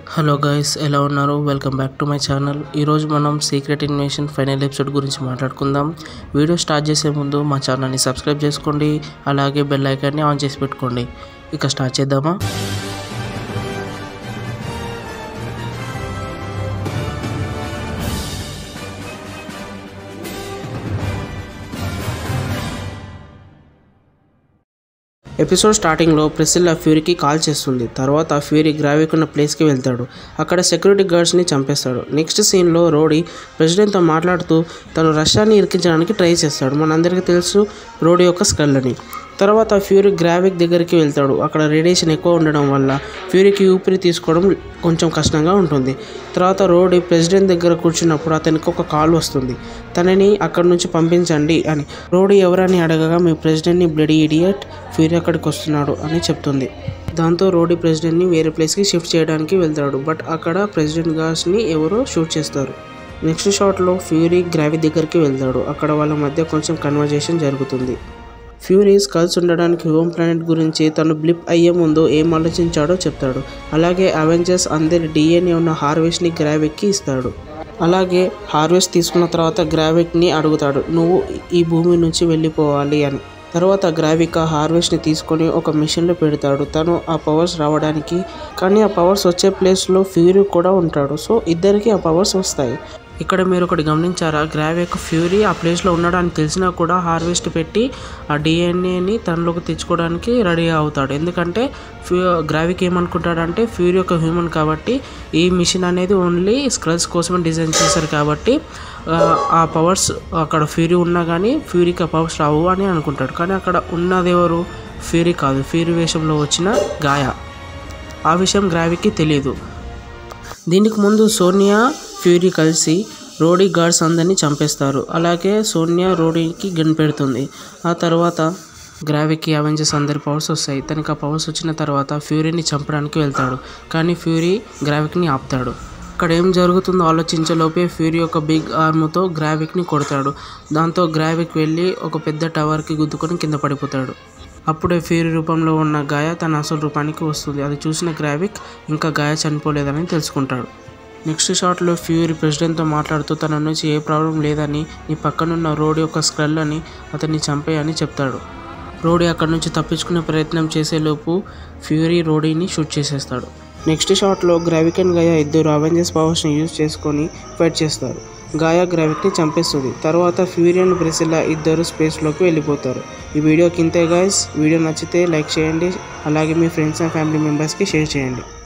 hello guys ఎలా ఉన్నారు welcome back to my channel ఈరోజు మనం సీక్రెట్ ఇన్వేషన్ ఫైనల్ ఎపిసోడ్ గురించి మాట్లాడుకుందాం వీడియో స్టార్ట్ చేసే ముందు మా ఛానల్ని సబ్స్క్రైబ్ చేసుకోండి అలాగే బెల్ ఐకాన్ని ఆన్ చేసి పెట్టుకోండి ఇక స్టార్ట్ చేద్దామా ఎపిసోడ్ స్టార్టింగ్లో ప్రిసిల్లా ఫ్యూరీకి కాల్ చేస్తుంది తర్వాత ఫ్యూరీ గ్రావిక్ ఉన్న ప్లేస్కి వెళ్తాడు అక్కడ సెక్యూరిటీ గార్డ్స్ని చంపేస్తాడు నెక్స్ట్ సీన్లో రోడీ ప్రెసిడెంట్తో మాట్లాడుతూ తను రష్యాని ఇరికించడానికి ట్రై చేస్తాడు మనందరికీ తెలుసు రోడీ యొక్క స్కల్ అని తర్వాత ఫ్యూరీ గ్రావిక్ దగ్గరికి వెళ్తాడు అక్కడ రేడియేషన్ ఎక్కువ ఉండడం వల్ల ఫ్యూరీకి ఊపిరి తీసుకోవడం కొంచెం కష్టంగా ఉంటుంది తర్వాత రోడీ ప్రెసిడెంట్ దగ్గర కూర్చున్నప్పుడు అతనికి ఒక కాల్ వస్తుంది తనని అక్కడి నుంచి పంపించండి అని రోడీ ఎవరని అడగగా మీ ప్రెసిడెంట్ని బ్లడీ ఇడియట్ ఫ్యూరీ అక్కడికి వస్తున్నాడు అని చెప్తుంది దాంతో రోడీ ప్రెసిడెంట్ని వేరే ప్లేస్కి షిఫ్ట్ చేయడానికి వెళ్తాడు బట్ అక్కడ ప్రెసిడెంట్ గార్డ్స్ని ఎవరో షూట్ చేస్తారు నెక్స్ట్ షాట్లో ఫ్యూరీ గ్రావి దగ్గరికి వెళ్తాడు అక్కడ వాళ్ళ మధ్య కొంచెం కన్వర్జేషన్ జరుగుతుంది ఫ్యూరీ స్కల్స్ ఉండడానికి హోమ్ ప్లానెట్ గురించి తను బ్లిప్ అయ్యే ముందు ఏం ఆలోచించాడో చెప్తాడు అలాగే అవెంజర్స్ అందరి డిఎన్ఏ ఉన్న హార్వెస్ట్ని గ్రావిక్కి ఇస్తాడు అలాగే హార్వెస్ట్ తీసుకున్న తర్వాత గ్రావిక్ని అడుగుతాడు నువ్వు ఈ భూమి నుంచి వెళ్ళిపోవాలి అని తర్వాత గ్రావిక్ ఆ హార్వెస్ట్ని తీసుకొని ఒక మిషన్లో పెడతాడు తను ఆ పవర్స్ రావడానికి కానీ ఆ పవర్స్ వచ్చే ప్లేస్లో ఫ్యూరీ కూడా ఉంటాడు సో ఇద్దరికి ఆ పవర్స్ వస్తాయి ఇక్కడ మీరు ఒకటి గమనించారా గ్రావిక్ ఫ్యూరీ ఆ ప్లేస్లో ఉన్నాడు అని తెలిసినా కూడా హార్వెస్ట్ పెట్టి ఆ డిఎన్ఏని తనలోకి తెచ్చుకోవడానికి రెడీ అవుతాడు ఎందుకంటే ఫ్యూ గ్రావిక్ ఏమనుకుంటాడంటే ఫ్యూరీ ఒక హ్యూమన్ కాబట్టి ఈ మిషన్ అనేది ఓన్లీ స్క్రల్స్ కోసమే డిజైన్ చేశారు కాబట్టి ఆ పవర్స్ అక్కడ ఫ్యూరీ ఉన్నా కానీ ఫ్యూరీకి ఆ పవర్స్ రావు అని అనుకుంటాడు కానీ అక్కడ ఉన్నది ఎవరు ఫ్యూరీ కాదు ఫ్యూరీ వేషంలో వచ్చిన గాయ ఆ విషయం గ్రావిక్కి తెలియదు దీనికి ముందు సోనియా ఫ్యూరీ కలిసి రోడీ గార్డ్స్ అందరినీ చంపేస్తారు అలాగే సోనియా రోడీకి గన్ పెడుతుంది ఆ తర్వాత గ్రావిక్కి అవెంజర్స్ అందరి పవర్స్ వస్తాయి తనకి ఆ పవర్స్ వచ్చిన తర్వాత ఫ్యూరీని చంపడానికి వెళ్తాడు కానీ ఫ్యూరీ గ్రావిక్ని ఆపుతాడు అక్కడ ఏం జరుగుతుందో ఆలోచించలోపే ఫ్యూరీ ఒక బిగ్ ఆర్మ్తో గ్రావిక్ని కొడతాడు దాంతో గ్రావిక్ వెళ్ళి ఒక పెద్ద టవర్కి గుద్దుకొని కింద పడిపోతాడు అప్పుడే ఫ్యూరీ రూపంలో ఉన్న గాయ తన అసలు రూపానికి వస్తుంది అది చూసిన గ్రావిక్ ఇంకా గాయ చనిపోలేదని తెలుసుకుంటాడు నెక్స్ట్ షాట్లో ఫ్యూరీ ప్రెసిడెంట్తో మాట్లాడుతూ తన నుంచి ఏ ప్రాబ్లం లేదని నీ పక్కనున్న రోడ్ యొక్క స్క్రల్ అని అతన్ని చంపేయని చెప్తాడు రోడీ అక్కడి నుంచి తప్పించుకునే ప్రయత్నం చేసేలోపు ఫ్యూరీ రోడీని షూట్ చేసేస్తాడు నెక్స్ట్ షాట్లో గ్రావిక్ అండ్ గాయ ఇద్దరు అవెంజర్స్ పవర్స్ని యూజ్ చేసుకొని ఫైట్ చేస్తారు గాయా గ్రావిక్ని చంపేస్తుంది తర్వాత ఫ్యూరీ అండ్ బ్రెసిల్లా ఇద్దరు స్పేస్లోకి వెళ్ళిపోతారు ఈ వీడియో కింతే గాయస్ వీడియో నచ్చితే లైక్ చేయండి అలాగే మీ ఫ్రెండ్స్ అండ్ ఫ్యామిలీ మెంబర్స్కి షేర్ చేయండి